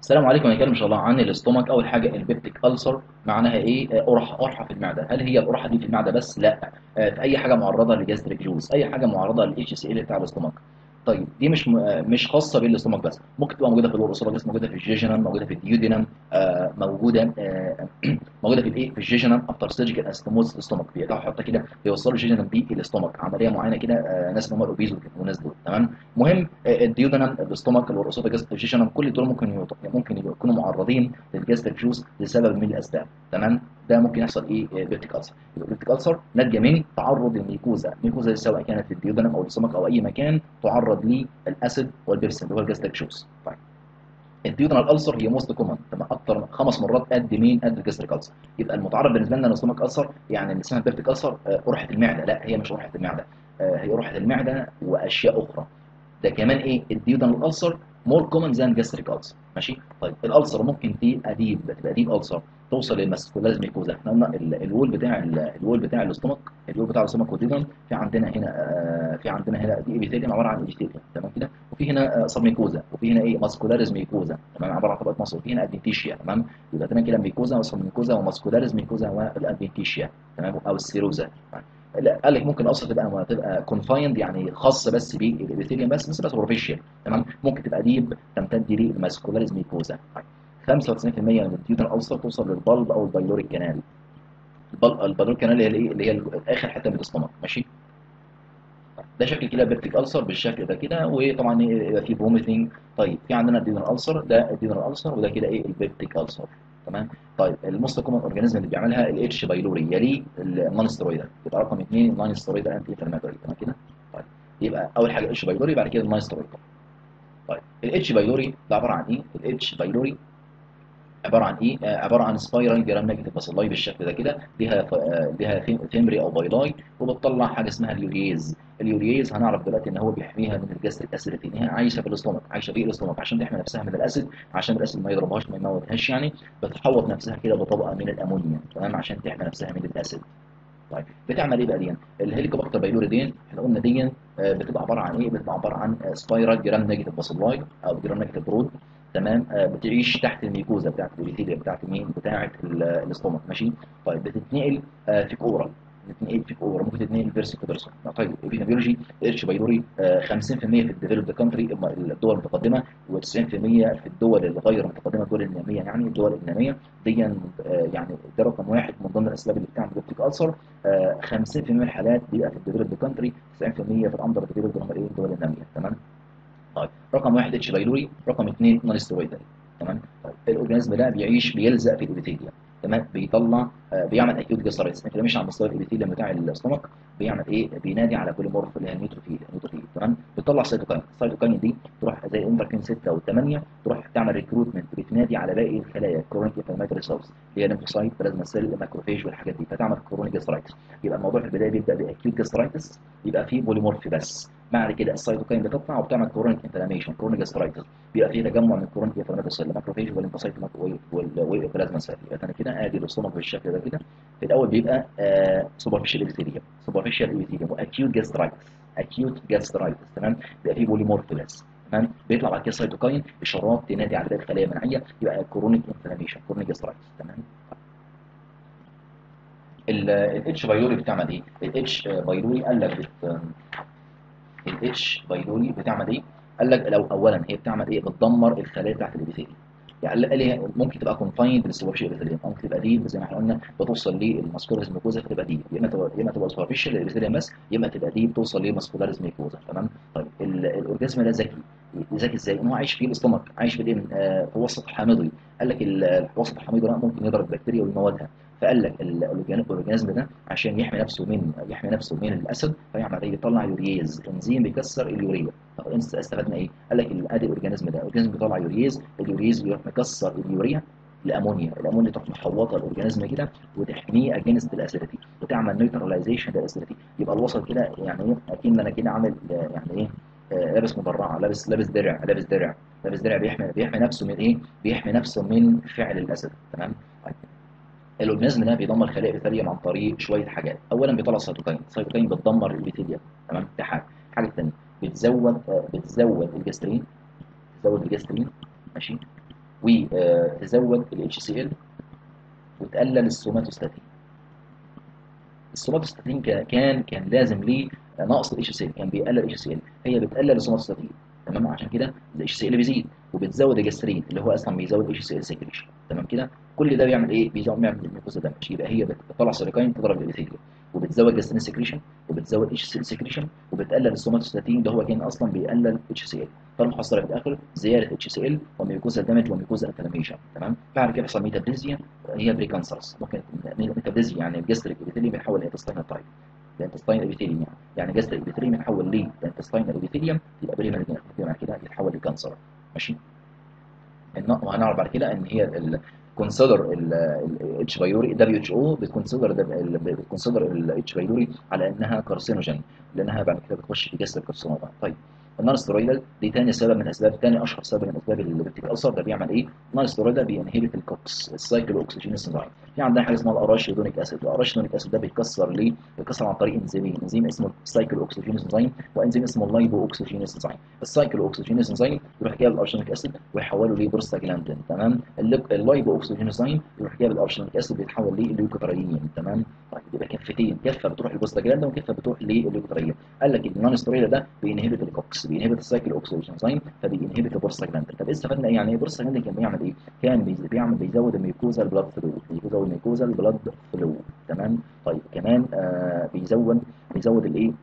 السلام عليكم هنتكلم ان شاء الله عن الاستومك اول حاجه البيبتيك ألسر معناها ايه آه، قرحه قرحه في المعده هل هي القرحه دي في المعده بس لا آه، في اي حاجه معرضه لجاستريك جوز اي حاجه معرضه للاتش سي ال بتاع الاستومك طيب دي مش م- آه، مش خاصه بالاستومك بس ممكن تبقى موجوده في الاورسولاجس موجوده في الجيجينم موجوده في الديودينم آه، موجوده آه، موجوده في الايه في الجيجينم افتر سيرجيكال استوموس الاستومك بيقطعوا حتى كده بيوصلوا الجيجينم بالاستومك عمليه معينه كده آه، ناس اللي هم الاوبيز والناس دول تمام مهم آه، الديودنم الاستومك والاسوفاجس الجيجينم كل دول ممكن يط- ممكن يكونوا معرضين للجاستريك جوز لسبب من الاسباب تمام ده ممكن يحصل ايه بيبتيك ألسر البيبتيك ألسر ناتجه من تعرض الميكوزا الميكوزا سواء كانت في الديودنم او الاستومك او اي مكان تعرض للاسيد والبرسن اللي هو الجاستريك جوز طيب الديودنال ألسر هي موست كومن تمام اكتر خمس مرات قد مين قد الجاستريك ألسر يبقى المتعرض بالنسبه لنا الاستومك ألسر يعني اللي اسمها بيبتيك ألسر آه، قرحه المعده لا هي مش قرحه المعده آه، هي قرحه المعده واشياء اخرى ده كمان ايه الديودنال ألسر مور كومن ذان جاستريك ألسر ماشي طيب الألسر ممكن تبقى ديب تبقى ديب ألسر توصل للماسكولاز ميكوزا احنا قلنا ال- الوول بتاع ال- الوول بتاع الاستومك الوول بتاع الاستومك والديودنال في عندنا هنا آه، في عندنا هنا دي ابيثيليوم عباره عن ابيثيليوم تمام كده وفي هنا سب ميكوزا وفي هنا ايه ماسكولاريز ميكوزا تمام عباره عن طبقه مصل وفي هنا ادنتيشيا تمام يبقى تمام كده ميكوزا وسب ميكوزا وماسكولاريز ميكوزا والادنتيشيا تمام او السيروزا لا قال لك ممكن اصلا تبقى تبقى كونفايند يعني خاص بس بالابيثيليوم بس بس بس سوبرفيشال تمام ممكن تبقى ديب تمتد للماسكولاريز ميكوزا 95% من الديوتر ألسر توصل للبلب او البايلوريك كانال البل- البايلوريك كانال اللي هي الايه اللي هي اخر حته من الاستومك ماشي ده شكل كده بيبتيك ألسر بالشكل ده كده وطبعا يبقى فيه فوميتنج طيب في عندنا الدينر ألسر ده الدينر ألسر وده كده ايه البيبتيك ألسر تمام طيب الموست كومن اورجانيزم اللي بيعملها الاتش بايلوري يليه النون سترويدال يبقى رقم اثنين النون سترويدال انتي انفلاماتوري تمام كده طيب يبقى اول حاجه الاتش بايلوري بعد كده النون سترويدال طيب الاتش بايلوري ده عباره عن ايه الاتش بايلوري عباره عن ايه آه، عباره عن سبايرال جرام نيجاتيف باسيلاي بالشكل ده كده ليها ف- آه، ليها فيم- فيمري او بايلاي وبتطلع حاجه اسمها اليوريز اليوريز هنعرف دلوقتي ان هو بيحميها من الجاستريك اسيدتي ان هي عايشه في الاستومك عايشه في الاستومك عشان تحمي نفسها من الاسيد عشان الاسيد ما يضربهاش ما يموتهاش يعني بتحوط نفسها كده بطبقه من الامونيا تمام عشان تحمي نفسها من الاسيد طيب بتعمل ايه بقى دي الهيليكوباكتر بايلوري دي احنا قلنا دي آه، بتبقى عباره عن ايه بتبقى عباره عن سبايرال جرام نيجاتيف باسيلاي او جرام نيجاتيف برود تمام آه، بتعيش تحت الميكوزا بتاعت الابيثيليا بتاعت مين بتاعت ال- الاستومك ماشي طيب بتتنقل آه، في كورال بتتنقل في كورال ممكن تتنقل فيرسيكو بيرسون طيب البيولوجي اتش بايلوري آه، 50% في الديفلوبد كونتري الدول المتقدمه و90% في الدول الغير متقدمه الدول الناميه يعني الدول الناميه دي آه، يعني ده رقم واحد من ضمن الاسباب اللي بتعمل بيبتيك ألسر آه، 50% من الحالات بيبقى في الديفلوبد كونتري 90% في الاندر ديفلوبد هم ايه الدول الناميه تمام طيب رقم واحد اتش بايلوري رقم اثنين نون ستيرويدال تمام طيب الاورجانيزم ده بيعيش بيلزق في الابيثيليوم تمام بيطلع آه بيعمل اكيوت جاسترايتس انفلاميشن على مستوى الابيثيليوم بتاع الاستومك بيعمل ايه بينادي على بوليمورف اللي هي النيوتروفيل النيوتروفيل تمام بتطلع سيتوكاين السيتوكاين دي تروح زي انتركين 6 و8 تروح تعمل ريكروتمنت بتنادي على باقي الخلايا كرونيك انفلاماتوري سيلز اللي هي الليمفوسايت بلازما سيل ماكروفيج والحاجات دي فتعمل كرونيك جاسترايتس يبقى الموضوع في البدايه بيبدا باكيوت جاسترايتس يبقى فيه بوليمورف بس بعد كده السيتوكاين بتطلع وبتعمل كرونيك انفلاميشن كرونيك جاسترايتس بيبقى فيه تجمع من كرونيك انفلاماتوري سيل ماكروفيج والليمفوسايت والبلازما سيل يبقى تاني كده ادي الاستومك بالشكل ده كده في الاول بيبقى آه سوبرفيشال ابيثيليوم سوبرفيشال ابيثيليوم واكيوت جاسترايتس اكيوت جاسترايتس تمام بيبقى فيه بوليمورف بس تمام بيطلع بعد كده السيتوكاين اشارات تنادي على باقي الخلايا المناعيه يبقى كرونيك انفلاميشن كرونيك جاسترايتس تمام الاتش بايلوري بتعمل ايه؟ الاتش بايلوري قال لك بت الاتش بايلوري بتعمل ايه؟ قال لك لو اولا هي بتعمل ايه؟ بتدمر الخلايا بتاعت الابيثيليوم يعني قال لي ممكن تبقى كونفايند للسوبرفيشال ابيثيليوم ممكن تبقى ديب زي ما احنا قلنا بتوصل للماسكولاريز ميكوزا فتبقى ديب يا اما تبقى يا اما تبقى سوبرفيشال ابيثيليوم بس يا اما تبقى ديب توصل لماسكولاريز ميكوزا تمام طيب ال- الاورجازم ده ذكي ذكي ازاي؟ ان هو عايش في الاستومك عايش في الايه؟ آه، في وسط حامضي قال لك ال- الوسط الحامضي ده ممكن يضرب البكتيريا ويموتها فقال لك ال- الأورجان- الاورجانيزم ده عشان يحمي نفسه من يحمي نفسه من الاسيد فيعمل ايه يطلع يوريز انزيم بيكسر اليوريا طب انت استفدنا ايه قال لك ال- ادي الاورجانيزم ده الاورجانيزم بيطلع يوريز اليوريز بيروح مكسر اليوريا الامونيا الامونيا تروح محوطه الاورجانيزم كده وتحميه اجينست الاسيديتي وتعمل نيوتراليزيشن للاسيديتي يبقى الوسط كده يعني ايه اكن انا كده عامل آه، يعني ايه آه، لابس مدرعه لابس لابس درع لابس درع لابس درع بيحمي بيحمي نفسه من ايه بيحمي نفسه من فعل الاسد تمام طيب. الاورجانيزم ده بيدمر خلايا ابيثيليوم عن طريق شويه حاجات اولا بيطلع سيتوكاين السيتوكاين بتدمر الابيثيليوم تمام ده حاجه الحاجه الثانيه بتزود آه، بتزود الجسترين بتزود الجسترين ماشي وتزود ال HCl وتقلل السوماتوستاتين السوماتوستاتين كان كان لازم ليه نقص ال HCl كان بيقلل ال HCl هي بتقلل السوماتوستاتين تمام عشان كده ال HCl بيزيد وبتزود الجسترين اللي هو اصلا بيزود ال HCl سيكريشن تمام كده كل ده بيعمل ايه بيزود بيعمل الميكوزا دامج يبقى هي بتطلع سيريكاين تضرب الابيثيليوم وبتزود جسترين سيكريشن وبتزود اتش سي سيكريشن وبتقلل السوماتوستاتين اللي هو كان اصلا بيقلل اتش سي ال فالمحصله في الاخر زياده اتش سي ال وميكوزا دامج وميكوزا انفلاميشن تمام بعد كده بيحصل ميتابليزيا هي بريكانسرس ممكن ميتابليزيا يعني الجستريك ابيثيليوم بيتحول لانتستاينال تايب الانتستاين ابيثيليوم يعني يعني جستريك ابيثيليوم يتحول ليه الانتستاين ابيثيليوم يبقى بريمال بعد كده يتحول لكانسر ماشي وهنعرف بعد كده ان هي كونسيدر الاتش بايوري دبليو اتش او بتكونسيدر بتكونسيدر الاتش بايوري على انها كارسينوجين لانها بعد كده بتخش في جسد الكارسينوما طيب النون ستيرويدال دي تاني سبب من اسباب تاني اشهر سبب من اسباب البيبتيك السر ده بيعمل ايه؟ النون ستيرويدال بينهبت الكوكس السايكل اوكسجينيس انزيم في عندنا حاجه اسمها الاراشيدونيك اسيد الاراشيدونيك اسيد ده بيتكسر ليه؟ بيتكسر عن طريق انزيمين انزيم اسمه السايكل اوكسجينيس انزيم وانزيم اسمه اللايبو اوكسجينيس انزيم السايكل اوكسجينيس انزيم يروح جايب الاراشيدونيك اسيد ويحوله لبروستاجلاندين تمام اللايبو اوكسجينيس انزيم يروح جايب الاراشيدونيك اسيد بيتحول لليوكوتريين تمام طيب يبقى كفتين كفه بتروح للبروستاجلاندين وكفه بتروح لليوكوتريين قال لك النون ستيرويدال ده بينهبت الكوكس بينهبت السايكل اوكسجين انزيم فبينهبت البروستاجلاندين طب استفدنا ايه يعني ايه البروستاجلاندين كان بيعمل ايه كان بيعمل بيزود الميكوزا البلاد فلو بيزود الميكوزا البلاد فلو تمام طيب كمان آه بيزود بيزود الايه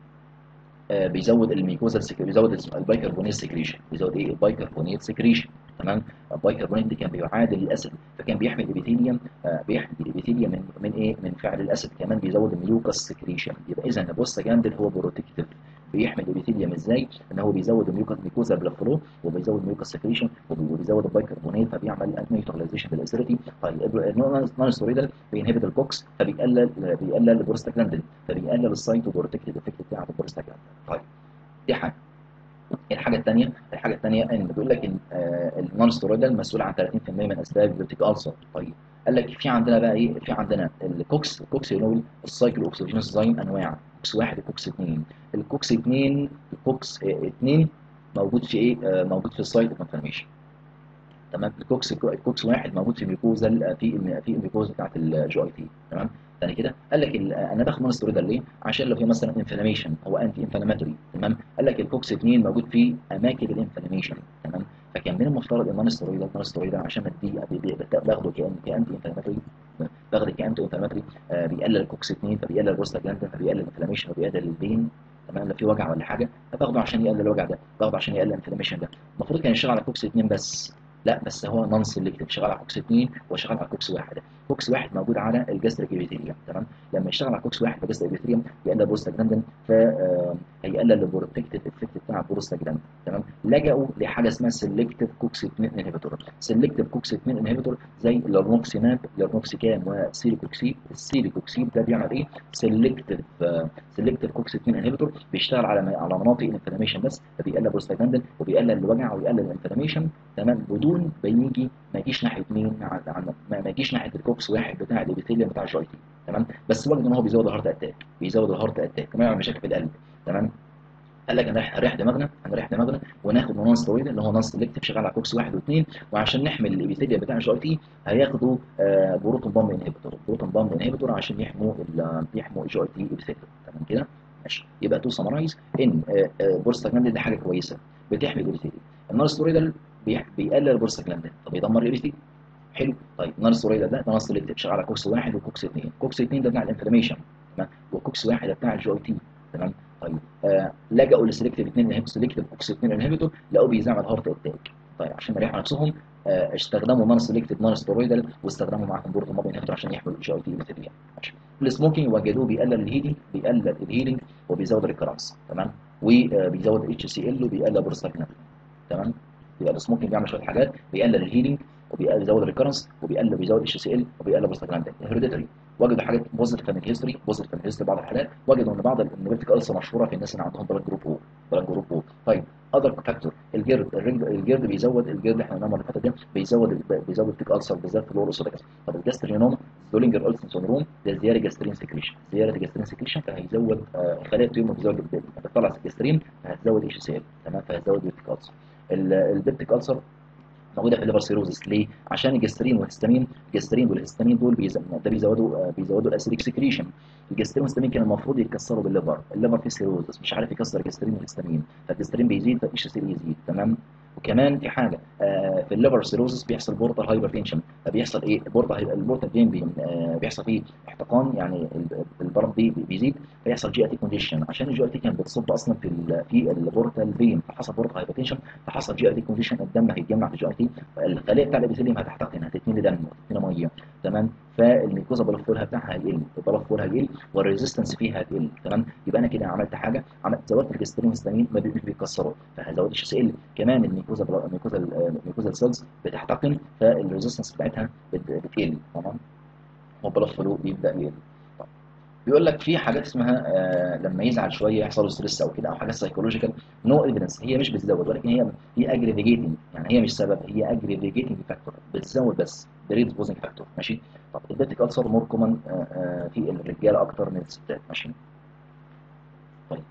آه بيزود الميكوزا بيزود البايكربونات سكريشن بيزود ايه البايكربونات سكريشن تمام البايكربونات دي كان بيعادل الاسيد فكان بيحمي الابيثيليوم آه بيحمي الابيثيليوم من من ايه من فعل الاسيد كمان بيزود الميوكس سكريشن يبقى اذا البروستاجلاندين هو بروتكتيف بيحمي الابيثيليوم ازاي ان هو بيزود الميوكس ميكوزا بلافلو وبيزود الميوكس سكريشن وبيزود البايكربونات فبيعمل نيوتراليزيشن بالاسيديتي طيب النون ستيرويدال بينهبت الكوكس فبيقلل بيقلل البروستاجلاندين فبيقلل السايتو بروتكتيف افكت بتاع البروستاجلاندين طيب دي حاجه الحاجه الثانيه الحاجه الثانيه ان بيقول لك ان النون ستيرويدال مسؤول عن 30% من اسباب البيبتيك ألسر طيب قال لك في عندنا بقى ايه في عندنا الكوكس الكوكس ينول السايكل اوكسجينوس انزيم انواع كوكس واحد وكوكس اثنين الكوكس اثنين الكوكس اثنين موجود في ايه آه موجود في السايت اوف انفلاميشن تمام الكوكس الكوكس واحد موجود في الميكوزا في في الميكوزا بتاعت الجي اي تي تمام ثاني كده قال لك انا باخد نون ستيرويدال ليه؟ عشان لو في مثلا انفلاميشن هو انتي انفلاماتوري تمام قال لك الكوكس 2 موجود في اماكن الانفلاميشن تمام فكان من المفترض ان النون ستيرويدال النون ستيرويدال عشان بدي باخده كانتي انفلاماتوري باخده كانتي انفلاماتوري آه بيقلل الكوكس 2 فبيقلل البروستاجلاندين فبيقلل الانفلاميشن وبيقلل البين تمام لو في وجع ولا حاجه فباخده عشان يقلل الوجع ده باخده عشان يقلل الانفلاميشن ده المفروض كان يشتغل على كوكس 2 بس لا بس هو نون سيلكتيف شغال على كوكس 2 وشغال على كوكس 1 كوكس 1 موجود على الجاستريك ابيثيليوم تمام لما يشتغل على كوكس 1 في الجاستريك ابيثيليوم يقلل البروستاجلاندين فهيقلل البروتكتيف افكت بتاع البروستاجلاندين تمام لجأوا لحاجه اسمها سيلكتيف كوكس 2 انهبيتور سيلكتيف كوكس 2 انهبيتور زي اللارنوكسيماب اللارنوكسيكام والسيليكوكسيب السيليكوكسيب ده بيعمل ايه سيلكتيف سيلكتيف كوكس 2 انهبيتور بيشتغل على على مناطق الانفلاميشن بس فبيقلل البروستاجلاندين وبيقلل الوجع ويقلل الانفلاميشن تمام بدون ما يجي ما يجيش ناحيه مين ما يجيش ناحيه الكوكس واحد بتاع الابيثيليوم بتاع الجي تي تمام بس وجد ان هو بيزود الهارت اتاك بيزود الهارت اتاك كمان يعمل مشاكل في القلب تمام قال لك هنريح دماغنا هنريح دماغنا وناخد نون ستيرويد اللي هو نون سيلكتيف شغال على كوكس واحد واثنين وعشان نحمي الابيثيليوم بتاع الجي تي هياخدوا آه بروتون بامب انهبيتور بروتون بامب انهبيتور عشان يحموا يحموا الجي تي ابيثيليوم تمام كده ماشي يبقى تو سمرايز ان آه آه بورستاجلاندين دي حاجه كويسه بتحمي الابيثيليوم النون ستيرويد بيقلل البروستاجلاندين فبيدمر الابيثيليوم حلو طيب نون ستيرويد ده ده نون سيلكتيف شغال على كوكس واحد وكوكس اثنين كوكس اثنين ده بتاع الانفلاميشن تمام وكوكس واحد ده بتاع الجي تي تمام طيب آه لجأوا لسلكتيف اثنين انهبيتور سلكتيف كوكس اثنين انهبيتور لقوا بيزعل هارت اتاك طيب عشان يريحوا نفسهم آه استخدموا نون سلكتيف نون ستيرويدال واستخدموا معاهم بورتو ماب انهبيتور عشان يحموا الجي اي تي مثليا السموكينج وجدوه بيقلل الهيدنج بيقلل الهيلينج وبيزود الريكرانس تمام وبيزود الاتش سي ال وبيقلل بروستاجلاندين تمام يبقى السموكينج بيعمل شويه حاجات بيقلل الهيلينج وبيزود الريكرنس وبيقلل بيزود اتش سي ال وبيقلل بروستاجلاندين هيريديتري وجدوا حاجات بوزيتيف فاميلي هيستوري بوزيتيف فاميلي هيستوري بعض الحالات وجدوا ان بعض النيورتيك ألسر مشهوره في الناس اللي عندهم بلاد جروب او بلاد جروب او طيب اذر فاكتور الجرد الجرد بيزود الجرد اللي احنا قلناه المره اللي فاتت ده بيزود بيزود التيك ألسر بالذات في اللور اسودكس طب الجاسترينوم دولينجر ألسن سندروم ده زياده جاسترين سكريشن زياده جاسترين سكريشن فهيزود آه خلايا التيومر بتزود بتطلع الجاسترين فهتزود اتش سي ال تمام فهتزود التيك ألسر البيبتيك ألسر موجوده في الليفر سيروزس ليه؟ عشان الجسترين والهستامين الجسترين والهستامين دول بيز... ده بيزودوا آه، بيزودوا الاسيديك سكريشن الجسترين والهستامين كان المفروض يتكسروا بالليفر الليفر فيه سيروزس مش عارف يكسر الجسترين والهستامين فالجسترين بيزيد فالاتش سي يزيد تمام وكمان في حاجه آه في الليفر سيروزس بيحصل بورتال هايبرتنشن فبيحصل ايه البورتال البورتال فين بي آه بيحصل فيه احتقان يعني ال- الضرب دي بيزيد فيحصل جي اي تي كونديشن عشان الجي اي تي كانت بتصب اصلا في ال في البورتال فين فحصل بورتال هايبرتنشن فحصل جي اي تي كونديشن الدم هيتجمع في الجي اي تي الخليه بتاع الابيثيليوم هتحتقن هتتملي دم هتتملي ميه تمام فالميكوزا بلف فولها بتاعها هيقل البلف فولها هيقل والريزيستنس فيها هتقل تمام يبقى انا كده عملت حاجه عملت زودت الجسترين والهستامين ما بي- مش بيكسروا فهزود الش سي ال كمان الميكوزا بلا- الميكوزا الميكوزا السيلز بتحتقن فالريزيستنس بتاعتها بت- بتقل تمام والبلف فلو بيبدا يقل طب. بيقول لك في حاجات اسمها آه لما يزعل شويه يحصل له ستريس او كده او حاجات سايكولوجيكال نو ايفيدنس هي مش بتزود ولكن هي هي اجريفيجيتنج يعني هي مش سبب هي اجريفيجيتنج فاكتور بتزود بس بريد بوزنج فاكتور ماشي طب البيتك السر مور كومن في الرجاله اكتر من الستات ماشي طيب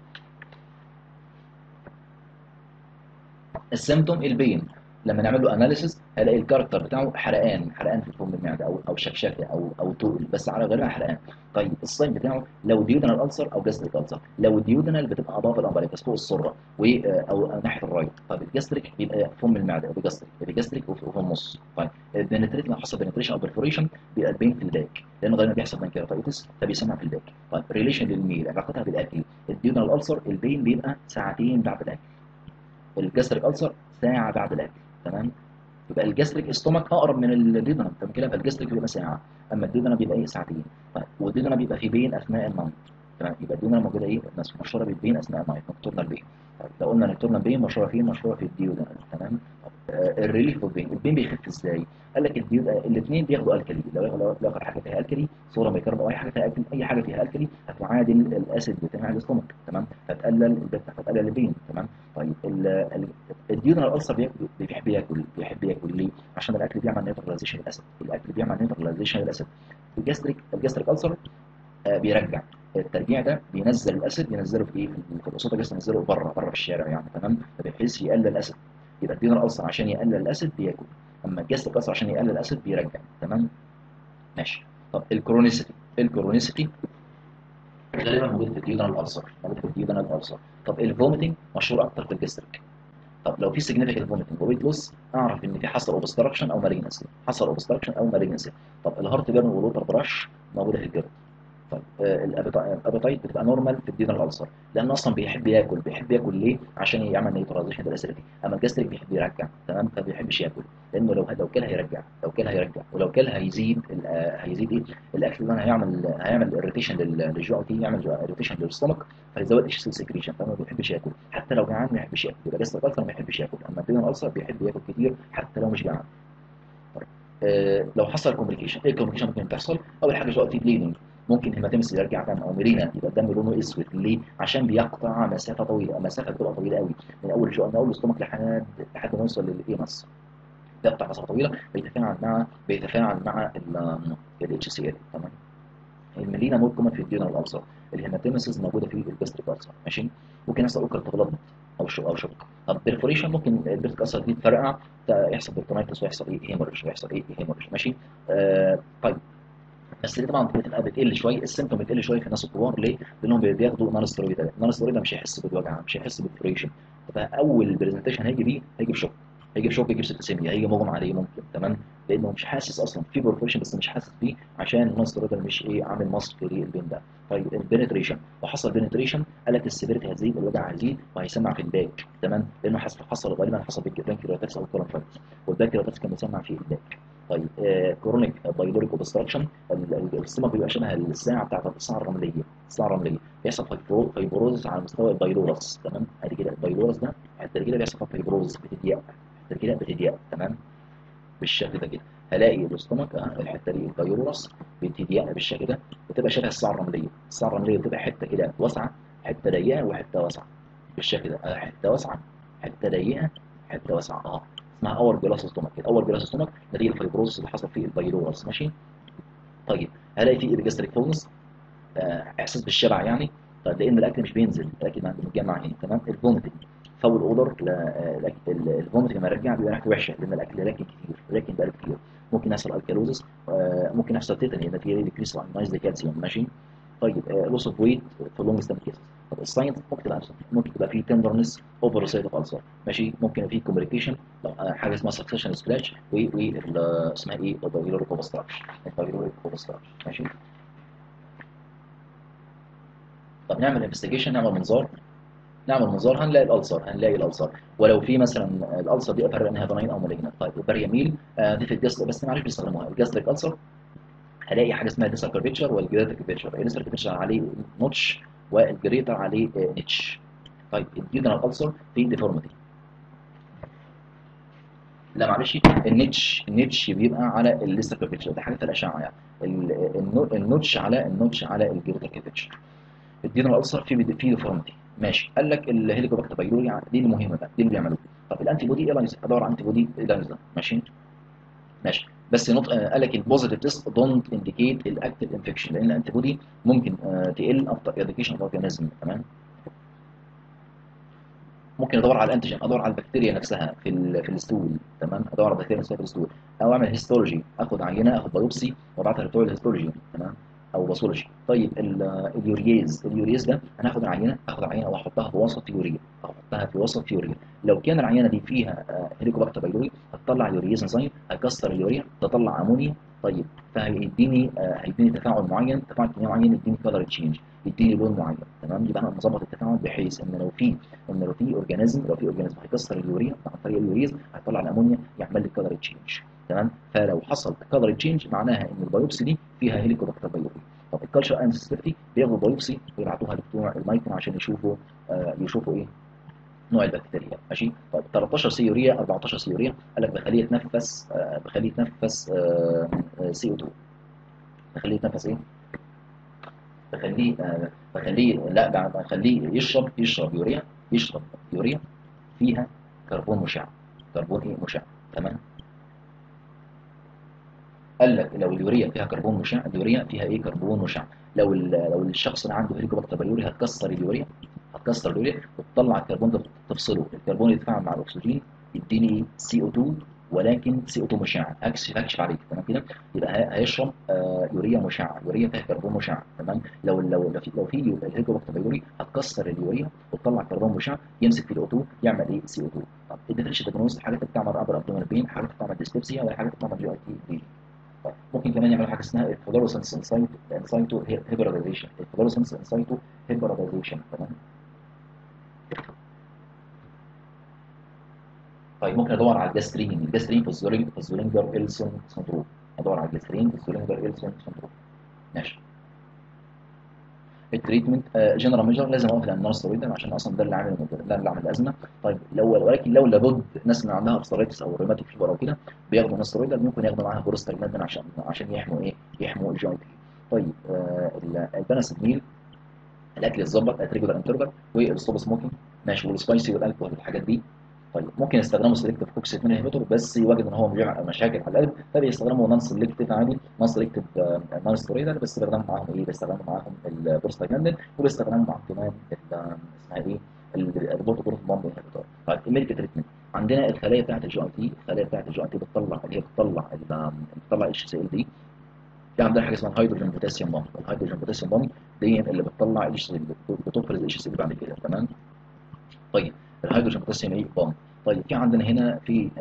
السيمتوم البين لما نعمل له اناليسيس هلاقي الكاركتر بتاعه حرقان حرقان في فم المعده او او شكشكه او او تقل بس على غالبا حرقان طيب الساين بتاعه لو ديودنال السر او جاستريك السر لو الديودنال بتبقى اضاف الامبريكس فوق السره و او ناحيه الرايت طيب الجاستريك بيبقى فم المعده بجاستريك بجاستريك وفي وفي النص طيب البنتريت لو حصل بنتريشن او برفوريشن بيبقى البين في الباك لانه غالبا بيحصل بنكيراتايتس فبيسمع في الباك طيب ريليشن للميل علاقتها بالاكل الديودنال السر البين بيبقى ساعتين بعد الاكل الجاستريك السر ساعه بعد الاكل تمام يبقى الجاستريك استومك اقرب من الديدنم تمام كده فالجاستريك بيبقى ساعه اما الديدنم بيبقى ايه ساعتين طيب والديدنم بيبقى في بين اثناء النوم تمام يبقى الديدنم موجوده ايه الناس مشهوره بالبين اثناء النوم نكتورنال بين طيب لو قلنا نكتورنال بين مشهوره فين مشهوره في الديودنم تمام طب آه الريليف اوف بين البين بيخف ازاي قال لك الديود الاثنين بياخدوا الكلي لو لو لو اخد حاجه فيها الكلي صوره بيكرب او اي حاجه فيها الكلي اي حاجه فيها الكلي هتعادل الاسيد بتاع الاستومك تمام فتقلل البتا فتقلل البين تمام طيب الديودنال الالسر بيحب ياكل بيحب ياكل ليه عشان الاكل بيعمل نيوتراليزيشن للاسيد الاكل بيعمل نيوتراليزيشن للاسيد الجاستريك الجاستريك السر آه بيرجع الترجيع ده بينزل الاسيد بينزله في ايه في الاسوفاجس ينزله بره بره في الشارع يعني تمام فبحيث يقلل الاسيد يبقى الديودنال الالسر عشان يقلل الاسيد بياكل اما الجاستريك السر عشان يقلل الاسيد بيرجع تمام ماشي طب الكرونيسيتي الكرونيسيتي غالبا موجود في الديودنال الالسر موجود في الديودنال الالسر طب الفوميتنج مشهور اكتر في الجاستريك طب لو في سيجنيفيكانت فوميتنج وويت لوس اعرف ان في حصل اوبستراكشن او مالجنسي حصل اوبستراكشن او مالجنسي طب الهارت بيرن والوتر براش موجوده في الجلد طيب آه الابيتايت بتبقى نورمال في الدينال الالسر لانه اصلا بيحب ياكل بيحب ياكل ليه عشان يعمل نيوتراليزيشن للاسيديتي اما الجاستريك بيحب يرجع تمام فما بيحبش ياكل لانه لو لو كل هيرجع لو كل هيرجع ولو كل هيزيد هيزيد ايه الاكل ده هيعمل هيعمل اريتيشن للجي او تي يعمل اريتيشن للستومك فيزود اتش سي سكريشن فما بيحبش ياكل حتى لو جعان ما يحبش ياكل يبقى جاستريك الالسر ما يحبش ياكل اما الدينال الالسر بيحب ياكل كتير حتى لو مش جعان طيب آه لو حصل كومبليكيشن ايه الكومبليكيشن ممكن تحصل اول حاجه جو تي بليدنج ممكن هيماتيمس يرجع دم او ميرينا يبقى الدم لونه اسود ليه؟ عشان بيقطع مسافه طويله مسافه بتبقى طويله قوي من اول شو من اول الاستومك لحد لحد ما يوصل للاينس بيقطع مسافه طويله بيتفاعل مع بيتفاعل مع الاتش سي ال تمام الميلينا مور كومن في الديونال الالسر الهيماتيمسز موجوده في الجاستريك السر ماشي ممكن يحصل اوكل بلاد او شو او شوك طب بيرفوريشن ممكن البيرتك السر دي تفرقع يحصل بيرتونايتس ويحصل ايه هيموريج ويحصل ايه هيموريج ماشي آه طيب بس دي طبعا بتبقى بتقل شويه السيمتوم بتقل شويه في الناس الكبار ليه؟ لانهم بياخدوا نون ستيرويد النون ستيرويد مش هيحس بالوجع مش هيحس بالفريشن فاول برزنتيشن هيجي بيه هيجي بشوك هيجي بشوك يجي بسيبتسيميا هيجي مغمى عليه ممكن تمام لانه مش حاسس اصلا في بورفوريشن بس مش حاسس بيه عشان النون ستيرويد مش ايه عامل ماسك للبين ده طيب البنتريشن لو حصل بنتريشن قال لك السيفيريتي هتزيد الوجع هيزيد وهيسمع في الباك تمام لانه حصل حصل غالبا حصل بالبنكرياتكس او الكولونفايتس والبنكرياتكس كان بيسمع في الباك طيب آه كرونيك بايلوريك اوبستراكشن الاستمك بيبقى شبه الساعه بتاعت الساعه الرمليه الساعه الرمليه بيحصل فايبروزس على مستوى البايلورس تمام ادي كده البايلورس ده الحته كده بيحصل فيها فايبروزس بتضيق الحته كده بتضيق تمام بالشكل ده كده هلاقي الاستمك الحته دي البايلورس بتضيق بالشكل ده بتبقى شبه الساعه الرمليه الساعه الرمليه بتبقى حته كده واسعه حته ضيقه وحته واسعه بالشكل ده حته واسعه حته ضيقه حته واسعه اه اسمها اور جلاس ستومك الاور جلاس ستومك نتيجه الفايبروزس اللي حصل في البايلورس ماشي طيب هلاقي في ايبيجاستريك فولنس آه احساس بالشبع يعني طيب لان الاكل مش بينزل الاكل متجمع هنا تمام الفوميتنج فاول اودر الفوميت لما يرجع بيبقى ريحته وحشه لان الاكل راكن كتير راكن بقاله كتير ممكن يحصل الكالوزس ممكن يحصل تيتاني نتيجه ديكريس نايز كالسيوم ماشي طيب لوس اوف ويت في لونج ستاند كيسز طب الساينس ممكن تبقى ممكن تبقى فيه تندرنس اوفر سايد اوف السر ماشي ممكن في كومبليكيشن حاجه اسمها سكسيشن سكراتش و اسمها ايه البايلوريك اوبستراكشن البايلوريك اوبستراكشن ماشي طب نعمل انفستيجيشن نعمل منظار نعمل منظار هنلاقي الالسر هنلاقي الالسر ولو في مثلا الالسر دي افرق انها بناين او مالجنت طيب البرياميل آه دي في الجاستريك بس ما عارف بيستخدموها الجاستريك السر هلاقي حاجه اسمها ديسال كيرفيتشر والجريتر كيرفيتشر الديسال كيرفيتشر عليه نوتش والجريتر عليه آه نيتش طيب الجينرال السر في ديفورميتي لا معلش النيتش النيتش بيبقى على الليستر كيرفيتشر ده حاجه في الاشعه يعني النوتش على النوتش على الجريتر كيرفيتشر الجينرال السر في في ديفورميتي ماشي قال لك الهيليكوباكتر بايلوري دي المهمه بقى دي اللي بيعملوها طب الانتي بودي ايه ادور على انتي بودي ده ماشي ماشي بس نط... آه قال لك البوزيتيف تيست دونت انديكيت الاكتيف انفكشن لان الانتي بودي ممكن آه تقل افتر اديكيشن اوف اورجانيزم تمام ممكن ادور على الانتيجين ادور على البكتيريا نفسها في ال في الستول تمام ادور على البكتيريا نفسها في الستول او اعمل هيستولوجي اخد عينه اخد بايوبسي وابعتها لبتوع الهيستولوجي تمام او باثولوجي طيب اليورياز اليورياز ده انا هاخد العينه اخد العينه واحطها في وسط يوريا احطها في وسط يوريا لو كان العينه دي فيها هيليكوباكتر بايلوري هتطلع يورياز انزيم هيكسر اليوريا تطلع امونيا طيب فهيديني هيديني تفاعل معين تفاعل كيميائي معين يديني كلر تشينج يديني لون معين تمام يبقى انا مظبط التفاعل بحيث ان لو في ان لو في اورجانيزم لو في اورجانيزم هيكسر اليوريا عن طريق اليوريز هيطلع الامونيا يعمل لي كلر تشينج تمام فلو حصل كلر تشينج معناها ان البيوبسي دي فيها هيليكوباكتر بايلوري طب الكالتشر اند سيستي بياخدوا بايوبسي ويبعتوها لبتوع المايكرون عشان يشوفوا آه يشوفوا ايه نوع البكتيريا ماشي طيب 13 سيوريا 14 سيوريا قال لك بخليه يتنفس آه بخليه يتنفس آه سي او 2 بخليه يتنفس ايه بخليه آه بخليه لا بخليه يشرب يشرب يوريا يشرب يوريا فيها كربون مشع كربون ايه مشع تمام قال لك لو اليوريا فيها كربون مشع اليوريا فيها ايه كربون مشع لو لو الشخص اللي عنده هيليكوباكتر بايلوري هتكسر اليوريا هتكسر اليوريا وتطلع الكربون ده تفصله الكربون يتفاعل مع الاكسجين يديني سي او 2 ولكن سي او 2 مشع اكشف اكشف عليك تمام كده يبقى هيشرب آه يوريا مشع يوريا فيها كربون مشع تمام لو لو لو في لو في الهيليكوباكتر بايلوري هتكسر اليوريا وتطلع كربون مشع يمسك في الاو 2 يعمل ايه سي او 2 طب الديفرنشال ديجنوز حاجات بتعمل ابر ابدومين بين حاجات بتعمل ديسبيبسيا ولا حاجات بتعمل جي اي تي ممكن كمان يعملوا حاجه اسمها الفلورسنس انسايتو انسايتو هيبراديزيشن الفلورسنس انسايتو هيبراديزيشن تمام طيب ممكن ادور على الجاسترين الجاسترين في الزولينج في الزولينجر إلسون سندروم ادور على الجاسترين في الزولينجر إلسون سندروم ماشي التريتمنت جنرال ميجر لازم اوقف الانون ستيرويد عشان اصلا ده اللي عامل ده اللي عامل الازمه طيب لو ولكن لو لابد الناس اللي عندها ابسترايتس او روماتيك فيبر او كده بياخدوا نون ستيرويد ممكن ياخدوا معاها بروستاجلاندين عشان عشان يحموا ايه يحموا الجي اي تي طيب آه البناسيدميل الاكل يتظبط اتريجولار انترفال والستوب سموكينج ماشي والسبايسي والالكوهول والحاجات دي طيب ممكن يستخدموا سيلكتيف كوكسيت من انهبيتور بس يوجد ان هو بيعمل مشاكل على القلب فبيستخدموا نون سيلكتيف عادي نون سيلكتيف نون ستيرويدال بس بيستخدموا معاهم ايه بيستخدموا معاهم البروستاجلاندين وبيستخدموا معاهم كمان اسمها ايه البورتو جروث بامب انهبيتور طيب الميديكال تريتمنت عندنا الخلايا بتاعت الجي اي تي الخلايا بتاعت الجي اي تي بتطلع اللي هي بتطلع بتطلع اتش سي ال دي في عندنا حاجه اسمها الهيدروجين بوتاسيوم بامب الهيدروجين بوتاسيوم بامب دي اللي بتطلع اتش سي بتفرز اتش سي بعد كده تمام طيب الهيدروجين بوتاسيوم ايه بامب طيب في عندنا هنا في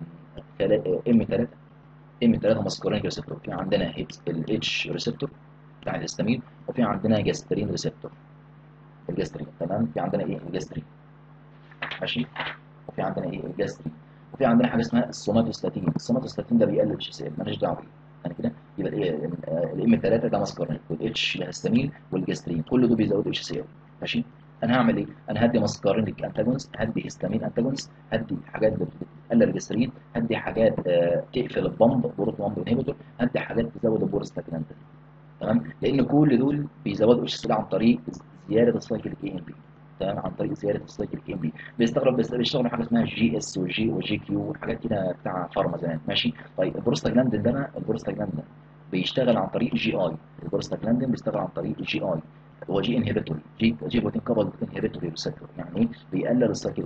ام 3 ام 3 ماسكورينيك ريسبتور في عندنا الاتش ريسبتور بتاع الهستامين وفي عندنا جاسترين ريسبتور الجاسترين تمام في عندنا ايه الجاسترين ماشي وفي عندنا ايه الجاسترين وفي عندنا حاجه اسمها السوماتوستاتين السوماتوستاتين ده بيقلل اتش سي ال مالناش دعوه بيه يعني كده يبقى ايه الام 3 ده ماسكورينيك والاتش الهستامين والجاسترين كل دول بيزودوا اتش سي ال ماشي انا هعمل ايه؟ انا هدي ماسكارينيك انتاجونست هدي هيستامين انتاجونست هدي حاجات بتقلل الجسرين هدي حاجات آه تقفل البامب بورت بامب انهبيتور هدي حاجات تزود البورستاجلاندين تمام لان كل دول بيزودوا اتش سي عن طريق زياده السايكل كي ام بي تمام عن طريق زياده السايكل كي ام بي بيستغرب بيشتغلوا حاجه اسمها جي اس وجي وجي كيو وحاجات كده بتاع فارما زمان ماشي طيب البروستاجلاندين ده بقى البروستاجلاندين بيشتغل عن طريق جي اي البروستاجلاندين بيشتغل عن طريق جي اي هو جي انهبيتوري جي جي بروتين كابل انهبيتوري ريسبتور يعني ايه بيقلل السايكل كي ام بي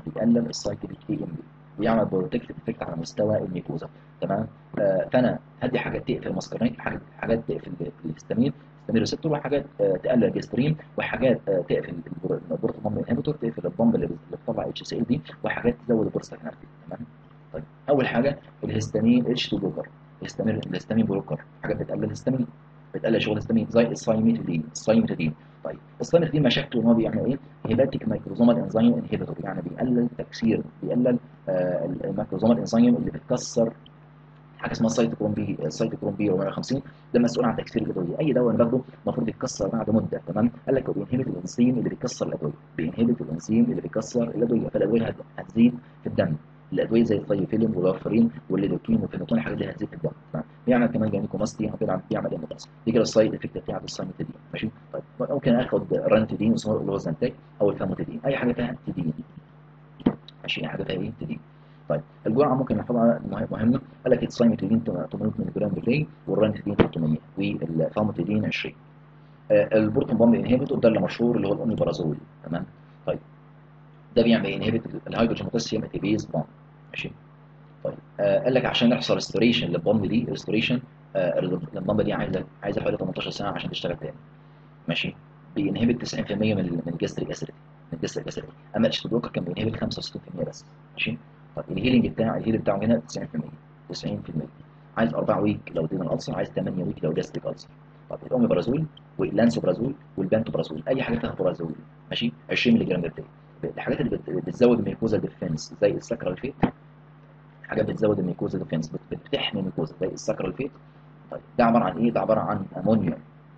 بيقلل السايكليك اي ام بي ويعمل بروتكتيف افكت على مستوى الميكوزا تمام آه فانا هدي حاجات تقفل الماسكارينيك حاجات حاجات تقفل الهستامين الهستامين ريسبتور وحاجات آه تقلل الجسترين وحاجات آه تقفل البروتون بامب انهبيتور تقفل البامب اللي بتطلع اتش سي ال دي وحاجات تزود البروستاجلاندين تمام طيب اول حاجه الهستامين اتش 2 بلوكر الهستامين الهستامين بلوكر حاجه بتقلل الهستامين بتقلل شغل الهستامين زي السايميتودين السايميتودين طيب السايميتودين مشاكله ان هو بيعمل ايه؟ هيباتيك مايكروزومال انزيم انهبيتور يعني بيقلل تكسير بيقلل آه المايكروزومال انزيم اللي بتكسر حاجه اسمها السيتوكروم بي السيتوكروم بي 450 ده مسؤول عن تكسير الادويه اي دواء باخده المفروض يتكسر بعد مده تمام قال لك هو بينهبت الانزيم اللي بيكسر الادويه بينهبت الانزيم اللي بيكسر الادويه فالادويه هتزيد في الدم الادويه زي الثايوفيلين والوارفرين والليدوكين والفينوتون الحاجات دي هتزيد في الدم تمام بيعمل كمان جانيكوماستي بيعمل بيعمل امباس دي كده السايد افكت بتاعت السايمتيدين ماشي طيب ممكن اخد رانتيدين اللي هو زنتاك او الفاموتيدين اي حاجه فيها تدين ماشي اي حاجه فيها ايه تدين طيب الجرعه ممكن نحفظها مهمه قال لك السايمتيدين 800 ملي جرام بالليل والرانتيدين 300 والفاموتيدين 20 آه البروتون بامب انهبيتور ده اللي مشهور اللي هو الاوميبرازول تمام طيب ده بيعمل انهبيت الهيدروجين بوتاسيوم اتيبيز بامب ماشي طيب آه قال لك عشان يحصل ريستوريشن للبامب دي ريستوريشن آه البامب دي عايزه عايزه حوالي 18 ساعه عشان تشتغل تاني ماشي بينهبت 90% من من الجاستريك اسيدتي من الجاستريك اسيدتي اما الاتش بلوكر كان بينهبت 65% بس ماشي طب الهيلينج بتاع الهيلينج بتاعه هنا 90% 90% عايز 4 ويك لو ادينا الالسر عايز 8 ويك لو جاستريك السر طب الاوميبرازول واللانسوبرازول والبانتوبرازول اي حاجه فيها برازول ماشي 20 ملي جرام بالدقيقه الحاجات اللي بتزود الميكوزا ديفنس زي السكرال فيت حاجات بتزود الميكوزا ديفنس بتحمي الميكوزا زي السكرال فيت طيب ده عباره عن ايه ده عباره عن امونيوم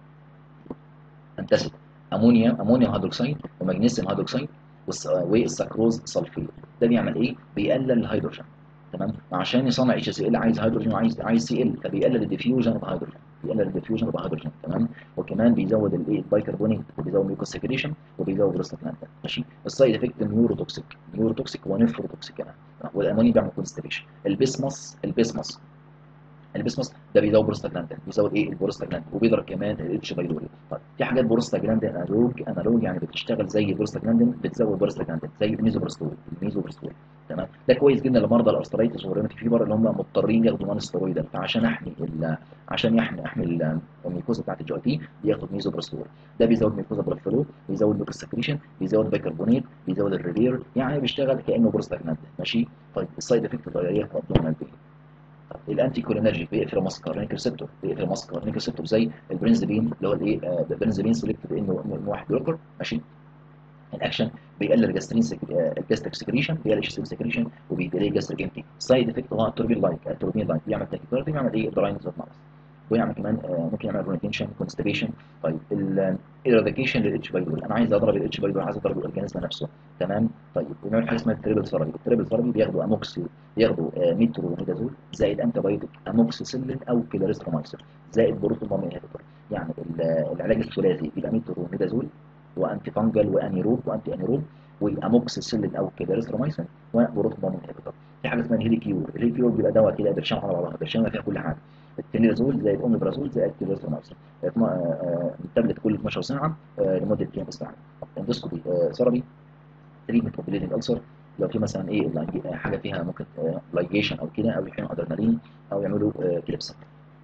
انتاسيد امونيوم امونيوم هيدروكسيد ومغنيسيوم هيدروكسيد والسكروز سلفيت ده بيعمل ايه بيقلل الهيدروجين تمام عشان يصنع اتش سي ال عايز هيدروجين وعايز عايز سي ال فبيقلل الديفيوجن اوف هيدروجين بيقلل الديفيوجن اوف هيدروجين تمام وكمان بيزود الايه البايكربونات وبيزود ميوكوس سكريشن وبيزود بروستاجلاندين ماشي السايد افكت نيوروتوكسيك نيوروتوكسيك ونيفروتوكسيك كمان والامونيوم بيعمل كونستيبيشن البسمس البسمس البسمس ده بيزود بروستاجلاندين بيزود ايه البروستاجلاندين وبيضرب كمان الاتش بايلوري طيب في حاجات بروستاجلاندين انالوج انالوج يعني بتشتغل زي البروستاجلاندين بتزود بروستاجلاندين زي الميزوبروستول الميزوبروستول تمام ده كويس جدا لمرضى الارثرايتس والروماتيك فيبر اللي هم مضطرين ياخدوا نون ستيرويدال فعشان احمي عشان يحمي احمي الميكوزا بتاعت الجي تي بياخد ميزوبروستول ده بيزود ميكوزا بلوفلو بيزود لوكس سكريشن بيزود بيكربونات بيزود الريفير يعني بيشتغل كانه بروستاجلاندين ماشي طيب السايد افكت الضرريه في الابدومينال بين الانتي كولينرجيك بيقفل الماسكارينيك ريسبتور بيقفل الماسكارينيك ريسبتور زي البنزبين اللي هو الايه آه البنزبين سيلكتيف انه واحد بلوكر ماشي الاكشن بيقلل الجاسترين سك... الجاستريك سكريشن بيقلل الجاستريك سكريشن وبيديلي جاستريك امتي سايد افكت هو التوربين لايك التوربين لايك بيعمل تاكيكاردي بيعمل ايه دراينس اوف ماوس ويعمل كمان آه ممكن يعمل رونيتنشن كونستيبيشن طيب الاراديكيشن للاتش بايدول انا عايز اضرب الاتش بايدول عايز اضرب الاورجانيزم نفسه تمام طيب بنعمل حاجه اسمها التريبل ثيرابي التريبل ثيرابي بياخدوا اموكسي بياخدوا آه ميترونيدازول زائد انتي بايوتيك اموكسيسيلين او كيلاريسترومايسين زائد بروتون بامب انهبيتور يعني العلاج الثلاثي بيبقى ميترونيدازول وانتي فانجل وانيروب وانتي انيروب واموكسيسيلين او كيلاريسترومايسين وبروتون بامب انهبيتور في حاجه اسمها الهيليكيور الهيليكيور بيبقى دواء كده برشام على بعضها برشام فيها كل حاجه التنيرازول زائد اوميبرازول زائد كيلاريسترومايسين تابلت كل 12 ساعه لمده ايام ساعه اندوسكوبي ثيرابي تريتمنت اوف بليدنج السر لو في مثلا ايه حاجه فيها ممكن لايجيشن او كده او يحقنوا ادرينالين او يعملوا كليبس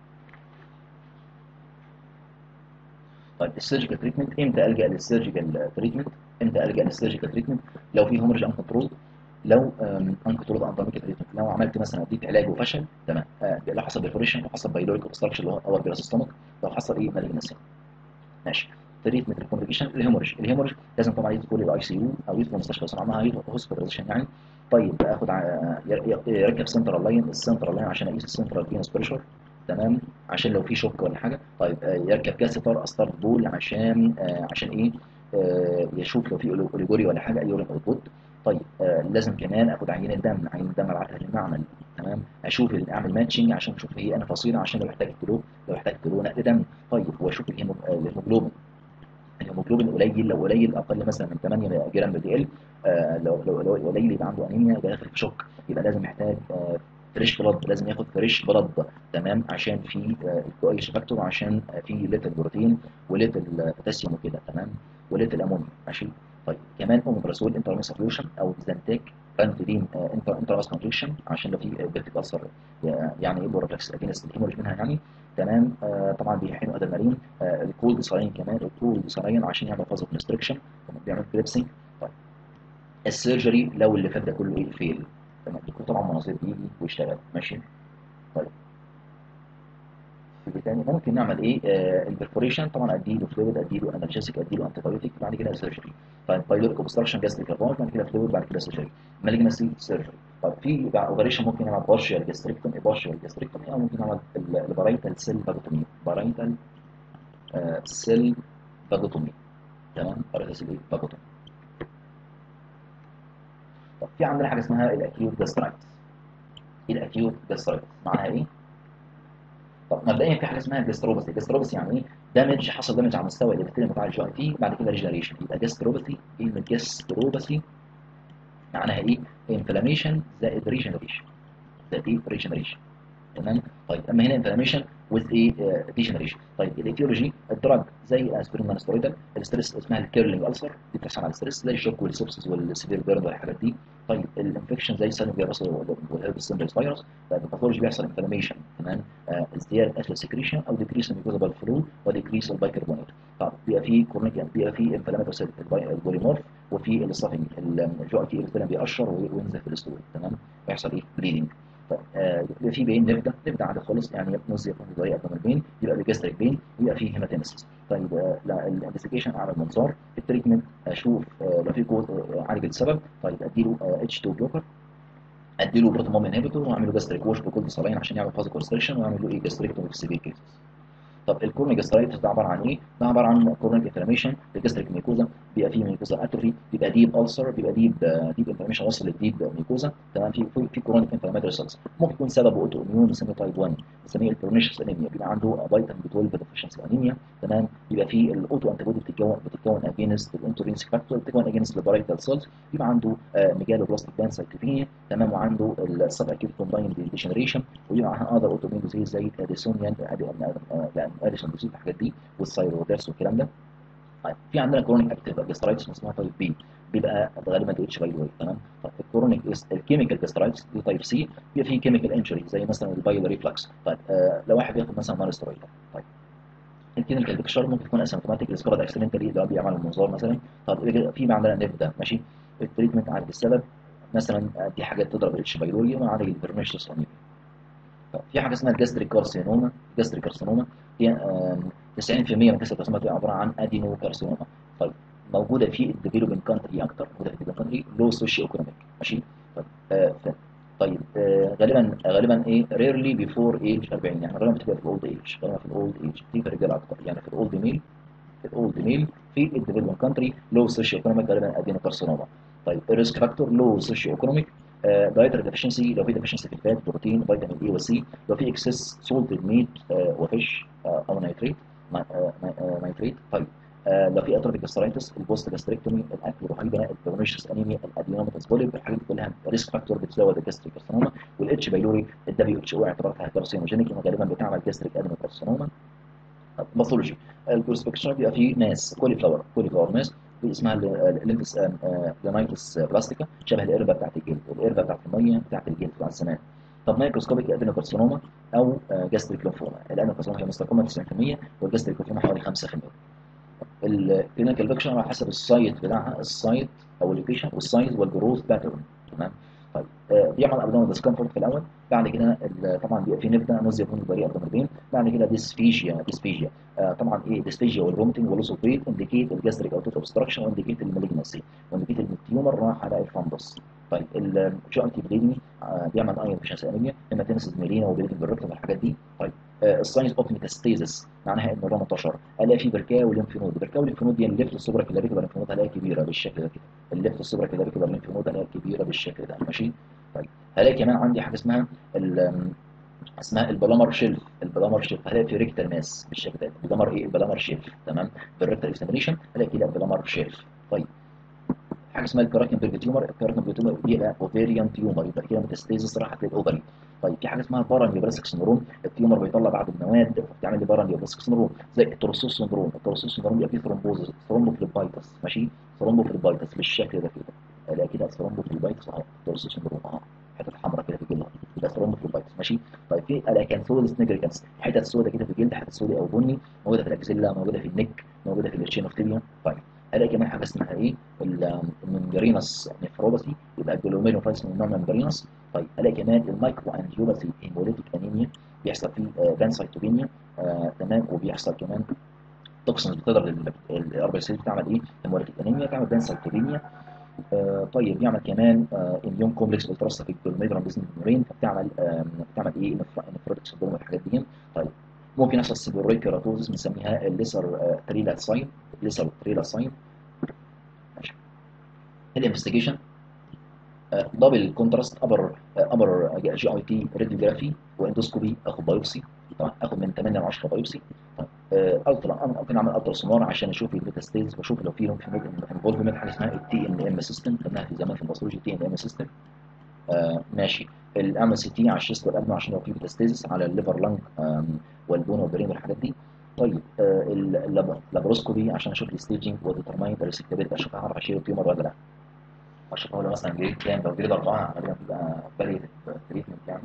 طيب السيرجيكال تريتمنت امتى الجا للسيرجيكال تريتمنت امتى الجا للسيرجيكال تريتمنت لو في هومرج ان كنترول لو ان كنترول اندوميك تريتمنت لو عملت مثلا اديت علاج وفشل تمام آه لو حصل ديفوريشن لو حصل بايلوريك اوبستراكشن اللي هو اور جراس لو حصل ايه مالجنسي ماشي تريتمنت الكومبليكيشن الهيموريج الهيموريج لازم طبعا يدخل الاي سي يو او يدخل المستشفى بسرعه معاها هوسبيتاليزيشن يعني طيب اخد يركب سنترال لاين السنترال لاين عشان اقيس السنترال فينس بريشر تمام عشان لو في شوك ولا حاجه طيب يركب كاسيتر قسطره بول عشان عشان ايه يشوف لو في اوليجوري ولا حاجه يورين اوتبوت طيب آه لازم كمان اخد عينه دم عينه دم ابعتها للمعمل تمام اشوف اعمل ماتشنج عشان اشوف هي انا فصيله عشان لو احتاجت له لو احتاجت له نقل دم طيب واشوف الهيموجلوبين الهيموجلوبين قليل لو قليل اقل مثلا من 8 جرام بي ال آه لو لو لو قليل يبقى عنده انيميا يبقى داخل في شوك يبقى لازم محتاج آه فريش بلاد لازم ياخد فريش بلاد تمام عشان في الكويش فاكتور وعشان في ليتل بروتين وليتل بوتاسيوم وكده تمام وليتل امونيوم ماشي طيب كمان اوميبراسول انترمي سوليوشن او زنتاك رانتدين انتر انتر كونتريشن عشان لو في بيتك اثر يعني ايه بورفلكس اجينست الهيموريج منها يعني تمام آه طبعا بيحقنوا ادرينالين آه الكولد سراين كمان الكولد سراين عشان يعمل فازو كونستريكشن بيعمل كليبسنج طيب السيرجري لو اللي فات ده كله ايه فيل تمام يكون طبعا مناظير بيجي ويشتغل ماشي طيب في تاني ممكن نعمل ايه آه البرفوريشن طبعا اديله فلويد اديله انالجيسيك اديله انتي بايوتيك بعد كده سيرجري طيب بايلوريك اوبستراكشن جاستريك بعد كده فلويد بعد كده سيرجري مالجنسي سيرجري طب في اوبريشن ممكن نعمل بارشال جاستريكتومي بارشال جاستريكتومي او ممكن نعمل البرايتال سيل باجوتومي بارايتال آه سيل باجوتومي تمام بارايتال سيل باجوتومي طب في عندنا حاجه اسمها الاكيوت جاسترايتس ايه الاكيوت جاسترايتس معناها ايه طب مبدئيا في حاجه اسمها جاستروباثي جاستروباثي يعني ايه دامج حصل دامج على مستوى الابيثيليوم بتاع الجي اي تي بعد كده ريجنريشن يبقى جاستروباثي كلمه جاستروباثي معناها ايه انفلاميشن زائد ريجنريشن زائد ريجنريشن تمام طيب اما هنا انفلاميشن وذ ايه ديجنريشن طيب الايتيولوجي الدراج زي الاسبرين نانسترويدال الستريس اسمها الكيرلينج السر دي بتحصل على الستريس زي الشوك والسبسس والسيفير بيرن والحاجات دي طيب الانفكشن زي السالم فيروس والهيربس سيمبلز فيروس طيب الباثولوجي بيحصل انفلاميشن كمان آه ازدياد اكل سكريشن او ديكريس الميكوزابال فلو وديكريس البايكربونات طب بيبقى في كورنيك بيبقى في انفلاماتوري سيل البوليمورف وفي الصافنج الجو تي بيقشر وينزل في الستول تمام بيحصل ايه بليدنج آه في بين نبدا نبدا عادي خالص يعني نوزيا في طريقه قدام البين يبقى بجاستريك بين يبقى فيه هيماتيمسيس طيب آه الانفستيجيشن اعمل منظار التريتمنت اشوف آه لو في كود عالج السبب طيب اديله اتش 2 بلوكر اديله بروتوموم انهبيتور واعمل له جاستريك ووش بكل صلاين عشان يعمل فازو كونستريكشن واعمل له ايه جاستريكتومي في السيفير كيسز طب الكورنيك جاسترايتس ده عباره عن ايه؟ ده عباره عن كورنيك انفلاميشن للجاستريك ميكوزا بيبقى فيه ميكوزا اتروفي بيبقى ديب السر بيبقى ديب ديب انفلاميشن وصل للديب ميكوزا تمام في في كورنيك انفلاماتوري سيلز ممكن يكون سببه اوتو اميون بنسميه تايب 1 بنسميه البرونيشس انيميا بيبقى عنده فيتامين بي 12 ديفيشنسي انيميا تمام بيبقى فيه الاوتو انتي بودي بتتكون بتتكون اجينست الانترينسيك فاكتور بتتكون اجينست البرايتال سيلز بيبقى عنده ميجالو بلاستيك بان سايتوبينيا تمام وعنده السب اكيوت كومباين ديجنريشن ويبقى عنده اذر اوتو اميون ديزيز زي اديسونيان اديسون ديزيز الحاجات دي والثايرويدرس والكلام ده طيب في عندنا كرونيك اكتيف جاسترايتس اسمها تايب بي بيبقى غالبا دي اتش باي واي تمام طيب الكرونيك الكيميكال جاسترايتس دي تايب سي بيبقى فيه كيميكال انجري زي مثلا البايل ريفلكس طيب آه لو واحد بياخد مثلا مارسترويد طيب الكلينيكال بيكشر ممكن تكون اسيمتوماتيك ديسكفرد اكسيدنتالي اللي هو بيعمل المنظار مثلا طب في عندنا نبدا ماشي التريتمنت عالج السبب مثلا دي حاجات تضرب الاتش بايلوري وعالج البرميشس في حاجه اسمها الجاستريك كارسينوما الجاستريك كارسينوما هي 90% من كسر الكارسينوما بتبقى عباره عن ادينو كارسينوما طيب موجوده في الديفلوبينج كانتري اكتر موجوده في الديفلوبينج كانتري لو سوشيو ايكونوميك ماشي طيب آه طيب آه غالبا غالبا ايه ريرلي بيفور ايج 40 يعني غالبا بتبقى في الاولد ايج غالبا في الاولد ايج في في الرجال اكتر يعني في الاولد ميل في الاولد ميل في الديفلوبينج كانتري لو سوشيو ايكونوميك غالبا ادينو كارسينوما طيب الريسك فاكتور لو سوشيو ايكونوميك دايتري ديفشنسي لو في ديفشنسي في الفات بروتين فيتامين اي وسي لو في اكسس سولتد ميت وفيش او نيتريت نيتريت طيب لو في اتروفيك جاسترايتس البوست جاستريكتومي الاكل رهيبه البرونيشس انيميا الادينوماتس بوليب الحاجات دي كلها ريسك فاكتور بتزود الجاستريك كارسينوما والاتش بايلوري الدبليو اتش او اعتبرتها كارسينوجينيك لانه غالبا بتعمل جاستريك ادينو كارسينوما باثولوجي الكورسبكشن بيبقى فيه ماس كولي فلاور كولي فلاور ماس دي اسمها اللينكس لينايتس بلاستيكا شبه القربه بتاعت الجلد القربه بتاعت الميه بتاعت الجلد بتاع الزمان طب مايكروسكوبيك ادينوكارسينوما او جاستريك ليمفوما الادينوكارسينوما هي مستقيمه 90% والجاستريك ليمفوما حوالي 5% الكلينيكال بيكشر على حسب السايت بتاعها السايت او اللوكيشن والسايز والجروث باترن تمام طيب آه بيعمل ابدومين ديسكمفورت في الاول بعد كده طبعا بيبقى في نبدا نوزيا بين الطريق ابدومين بعد كده ديسفيجيا ديسفيجيا آه طبعا ايه ديسفيجيا والفومتنج واللوس اوف ويت انديكيت الجاستريك اوتوت اوبستراكشن وانديكيت المالجنسي وانديكيت ان التيومر راح على الفندس طيب الجي اي تي بليدني آه بيعمل ايون ديفشنسي انيميا اما تنسز ميلينا وبليدنج بالركتم والحاجات دي طيب الساينس اوف ميتاستيزس معناها ان الرمى انتشر الاقي في بركاوي وليمف نود البركاوي والليمف نود دي الليفت السوبرا كلاريكولا ليمف نود هلاقيها كبيره بالشكل ده كده الليفت السوبرا كلاريكولا ليمف نود هلاقيها كبيره بالشكل ده ماشي طيب هلاقي كمان عندي حاجه اسمها اسمها البلامر شيلف البلامر شيلف هلاقي في ريكتال ماس بالشكل ده البلامر ايه البلامر شيلف تمام بالريكتال اكزامينيشن هلاقي كده البلامر شيلف طيب حاجه اسمها الكراكن بيرج تيومر الكراكن بيرج تيومر بيبقى اوفيريان تيومر يبقى كده ميتاستيزس راحت للاوفري طيب في حاجه اسمها بارانيوبلاسيك سندروم التيومر بيطلع بعض المواد بتعمل لي بارانيوبلاسيك سندروم زي التروسوس سندروم التروسوس سندروم بيبقى فيه ثرومبوزس ثرومبوفليبايتس ماشي ثرومبوفليبايتس بالشكل ده كده الاقي كده ثرومبوفليبايتس اهو التروسوس سندروم اهو حتت حمراء كده في الجلد يبقى ثرومبوفليبايتس ماشي طيب في الاكانثودس نيجريكانس حتت سوداء كده في الجلد حتت سوداء او بني موجوده في الاكزيلا موجوده في النك موجوده في التشين اوف تيبيا طيب الاقي كمان حاجه اسمها ايه الممبرينس نفروباثي يبقى الجلوميرولوفايتس من نوع ممبرينس طيب الاقي كمان المايكرو انجيوباثي هيموليتيك انيميا بيحصل فيه بانسايتوبينيا آه تمام وبيحصل كمان توكسنز بتضرب الار بي سي بتعمل ايه هيموليتيك انيميا تعمل بانسايتوبينيا آه طيب يعمل كمان آه اميون كومبلكس بالتراستا في الجلوميرولوفايتس بيزن مورين فبتعمل آه بتعمل ايه نفروتيك سندروم والحاجات دي طيب ممكن يحصل سيبوريك كيراتوزس بنسميها الليسر تريلا ساين ليسر تريلا ساين ماشي الانفستيجيشن دبل كونتراست ابر ابر جي اي تي راديوجرافي واندوسكوبي اخد بايوبسي طبعا اخد من 8 ل 10 بايوبسي طيب الترا انا ممكن اعمل الترا سونار عشان اشوف الميتاستيز واشوف لو فيهم في انفولفمنت حاجه اسمها التي ان ام سيستم خدناها في زمان في الباثولوجي تي ان ام سيستم ماشي الاعمل سي تي على الشيست والابنو عشان لو في ميتاستيز على الليفر لانج والبون والبرين والحاجات دي طيب آه اللابروسكوبي عشان اشوف الستيجنج وديترماين الريسكتابيلتي اشوف هعرف اشيل التيومر ولا لا اشوف هو مثلا جريد كام لو جريد اربعه غالبا بيبقى بالي تريتمنت يعني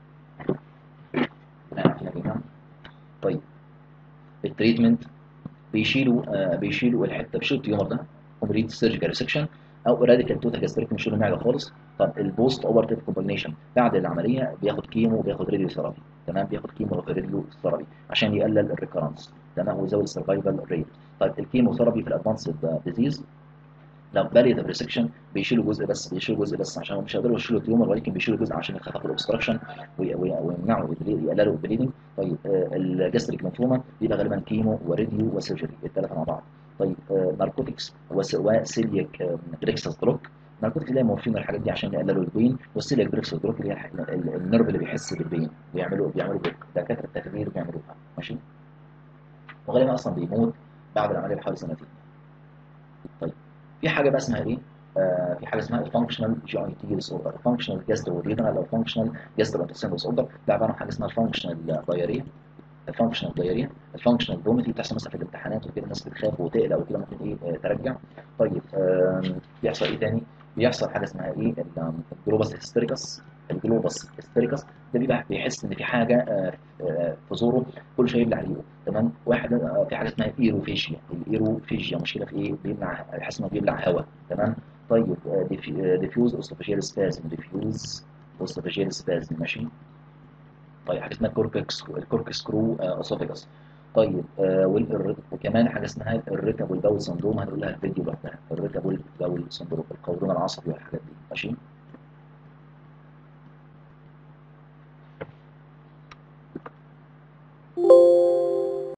طيب التريتمنت بيشيلوا آه بيشيلوا الحته بيشيلوا التيومر ده كومبليت سيرجيكال ريسكشن او راديكال توتال جاستريك بيشيلوا المعده خالص طب البوست اوبرتيف كومبينيشن بعد العمليه بياخد كيمو وبياخد راديو ثيرابي تمام بياخد كيمو وبياخد راديو ثيرابي عشان يقلل الريكرانس تمام ويزود السرفايفل ريت طيب الكيمو ثيرابي في الادفانسد ديزيز لو باليد ريسكشن بيشيلوا جزء بس بيشيلوا جزء بس عشان مش هيقدروا يشيلوا التيومر ولكن بيشيلوا جزء عشان يخففوا الاوبستراكشن ويمنعوا يقللوا البليدنج طيب الجاستريك ليمفوما بيبقى غالبا كيمو وراديو وسيرجري الثلاثه مع بعض طيب ناركوتكس وسيليك بريكسس دروك ناركوتكس اللي هي مورفين الحاجات دي عشان يقللوا البين والسيليك بريكسس دروك اللي هي النيرف اللي بيحس بالبين بيعملوا بيعملوا دكاتره التخدير بيعملوها ماشي وغالبا اصلا بيموت بعد العمليه بحوالي سنتين طيب في حاجه بقى اسمها ايه؟ آه في حاجه اسمها الفانكشنال جي اي تي ديس اوردر الفانكشنال جاسترو ريجنال او فانكشنال جاسترو انتستين ديس اوردر ده عباره عن حاجه اسمها الفانكشنال دايريا الفانكشنال دايريا الفانكشنال فوميتي بتحصل مثلا في الامتحانات وكده الناس بتخاف وتقلق وكده ممكن ايه آه ترجع طيب آه بيحصل ايه تاني؟ بيحصل حاجه اسمها ايه الجلوباس هيستيريكس الجلوباس هيستيريكس ده بيبقى بيحس ان في حاجه آه آه في زوره كل شويه يبلع ريقه تمام واحد آه في حاجه اسمها ايروفيجيا الايروفيجيا مشكله في ايه بيبلع يحس انه بيبلع هواء تمام طيب ديفيوز اوستوفاجيال سبازم ديفيوز اوستوفاجيال سبازم ماشي طيب حاجه اسمها كوركس الكورك سكرو اسوفيجاس طيب آه وكمان حاجه اسمها الريتابل باول سندروم هنقول لها الفيديو لوحدها الريتابل باول سندروم القولون العصبي والحاجات دي ماشي